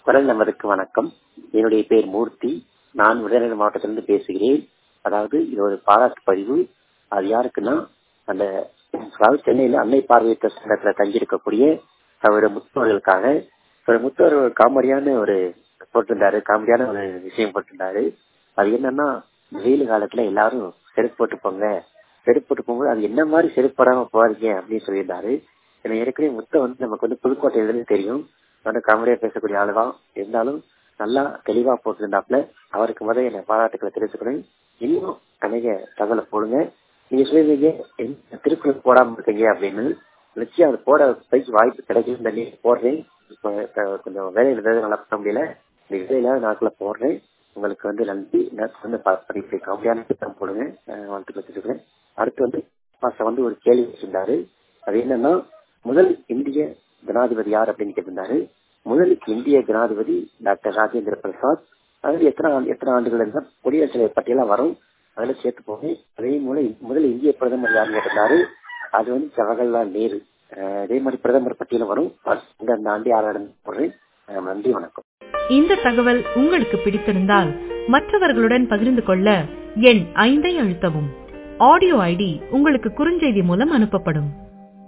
குரல் நமதுக்கு வணக்கம் என்னுடைய பேர் மூர்த்தி நான் விருதுநகர் மாவட்டத்திலிருந்து பேசுகிறேன் அதாவது இது ஒரு பாராட்டு பதிவு அது யாருக்குன்னா அந்த அதாவது சென்னையில அன்னை பார்வையற்ற சங்கத்துல தங்கியிருக்கக்கூடிய அவருடைய முத்தவர்களுக்காக ஒரு முத்தவர் ஒரு காமெடியான ஒரு போட்டிருந்தாரு காமெடியான ஒரு விஷயம் போட்டிருந்தாரு அது என்னன்னா வெயில் காலத்துல எல்லாரும் செருப்பு போட்டு போங்க செருப்பு போட்டு போகும்போது அது என்ன மாதிரி செருப்பு போடாம போறீங்க அப்படின்னு சொல்லியிருந்தாரு எனக்கு ஏற்கனவே முத்த வந்து நமக்கு வந்து புதுக்கோட்டையில தெரியும் வந்து காமெடியா பேசக்கூடிய ஆளுதான் இருந்தாலும் நல்லா தெளிவா போட்டிருந்தாப்ல அவருக்கு முதல் என்ன பாராட்டுக்களை தெரிவிச்சுக்கிறேன் இன்னும் அநேக தகவலை போடுங்க நீங்க சொல்லிருந்தீங்க என்ன திருக்குறள் போடாம இருக்கீங்க அப்படின்னு நிச்சயம் அது போட பைக்கு வாய்ப்பு கிடைக்கும் தண்ணி போடுறேன் இப்போ கொஞ்சம் வேலையில ஏதாவது நல்லா பண்ண முடியல இந்த வேலையில நாட்களை போடுறேன் உங்களுக்கு வந்து நன்றி நான் வந்து படிப்பு காமெடியான திட்டம் போடுங்க வாழ்த்துக்கள் வச்சிருக்கிறேன் அடுத்து வந்து மாசம் வந்து ஒரு கேள்வி வச்சிருந்தாரு அது என்னன்னா முதல் இந்திய ஜனாதிபதி யார் அப்படின்னு கேட்டிருந்தாரு முதல் இந்திய ஜனாதிபதி டாக்டர் ராஜேந்திர பிரசாத் அது எத்தனை எத்தனை ஆண்டுகள் இருந்தால் குடியரசு பட்டியலாம் வரும் அதுல சேர்த்து போங்க அதே மூலம் முதல் இந்திய பிரதமர் யாருன்னு கேட்டிருந்தாரு அது வந்து ஜவஹர்லால் நேரு அதே மாதிரி பிரதமர் பட்டியலும் வரும் அந்த ஆண்டு யாரும் போடுறேன் நன்றி வணக்கம் இந்த தகவல் உங்களுக்கு பிடித்திருந்தால் மற்றவர்களுடன் பகிர்ந்து கொள்ள எண் ஐந்தை அழுத்தவும் ஆடியோ ஐடி உங்களுக்கு குறுஞ்செய்தி மூலம் அனுப்பப்படும்